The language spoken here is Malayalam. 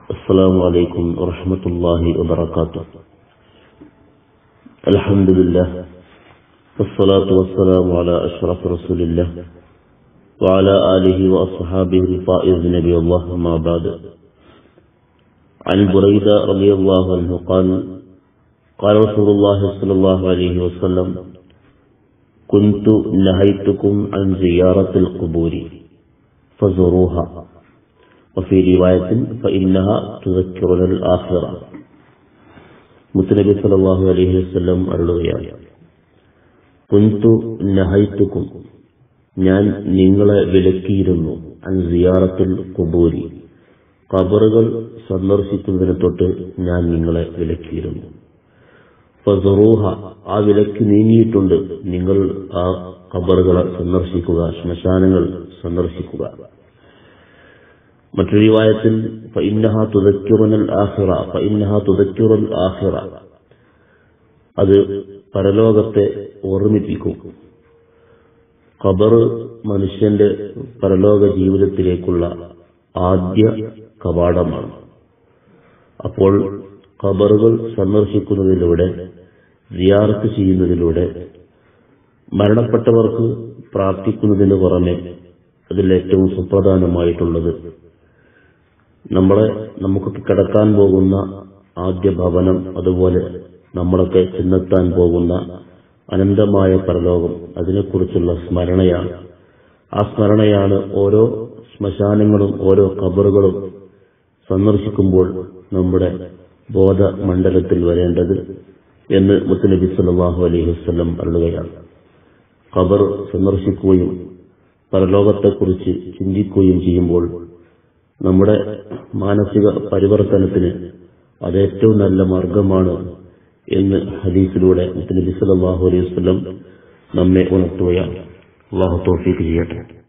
السلام عليكم ورحمة الله وبركاته الحمد لله والصلاة والسلام على أشرف رسول الله وعلى آله وأصحابه الفائز نبي الله ما بعد عن بريدة رضي الله عنه قال قال رسول الله صلى الله عليه وسلم كنت نهيتكم عن زيارة القبور فزوروها وفي رواية فإنها تذكرنا الآخرة മുത്തനബി സല്ലല്ലാഹു അലൈഹി വസല്ലം അരുളുകയാണ് കുന്തു നഹൈത്തുക്കും ഞാൻ നിങ്ങളെ വിലക്കിയിരുന്നു അൻ സിയാറത്തുൽ കുബൂരി ഖബറുകൾ സന്ദർശിക്കുന്നതിനെ തൊട്ട് ഞാൻ നിങ്ങളെ വിലക്കിയിരുന്നു ഫസറൂഹ ആ വിലക്ക് നീങ്ങിയിട്ടുണ്ട് നിങ്ങൾ ആ ഖബറുകളെ സന്ദർശിക്കുക ശ്മശാനങ്ങൾ സന്ദർശിക്കുക മറ്റൊരു റിവായത്തിൽ ഫഇന്നഹ തുദക്കിറുനൽ ആഖിറ ഫഇന്നഹ തുദക്കിറുൽ ആഖിറ അത് പരലോകത്തെ ഓർമ്മിപ്പിക്കും ഖബർ മനുഷ്യന്റെ പരലോക ജീവിതത്തിലേക്കുള്ള ആദ്യ കവാടമാണ് അപ്പോൾ ഖബറുകൾ സന്ദർശിക്കുന്നതിലൂടെ സിയാറത്ത് ചെയ്യുന്നതിലൂടെ മരണപ്പെട്ടവർക്ക് പ്രാർത്ഥിക്കുന്നതിന് പുറമെ അതിൽ ഏറ്റവും സുപ്രധാനമായിട്ടുള്ളത് നമ്മളെ നമുക്ക് കിടക്കാൻ പോകുന്ന ആദ്യ ഭവനം അതുപോലെ നമ്മളൊക്കെ ചെന്നെത്താൻ പോകുന്ന അനന്തമായ പരലോകം അതിനെക്കുറിച്ചുള്ള സ്മരണയാണ് ആ സ്മരണയാണ് ഓരോ ശ്മശാനങ്ങളും ഓരോ ഖബറുകളും സന്ദർശിക്കുമ്പോൾ നമ്മുടെ ബോധമണ്ഡലത്തിൽ വരേണ്ടത് എന്ന് മുത്തനബി സല്ലാഹു അലൈഹി വസ്ലം പറയുകയാണ് ഖബർ സന്ദർശിക്കുകയും പരലോകത്തെക്കുറിച്ച് ചിന്തിക്കുകയും ചെയ്യുമ്പോൾ നമ്മുടെ മാനസിക പരിവർത്തനത്തിന് അത് ഏറ്റവും നല്ല മാർഗമാണ് എന്ന് ഹദീസിലൂടെ നബി സല്ലല്ലാഹു അലൈഹി വസല്ലം നമ്മെ ഉണർത്തുകയാണ് അള്ളാഹു തോഫീക്ക് ചെയ്യട്ടെ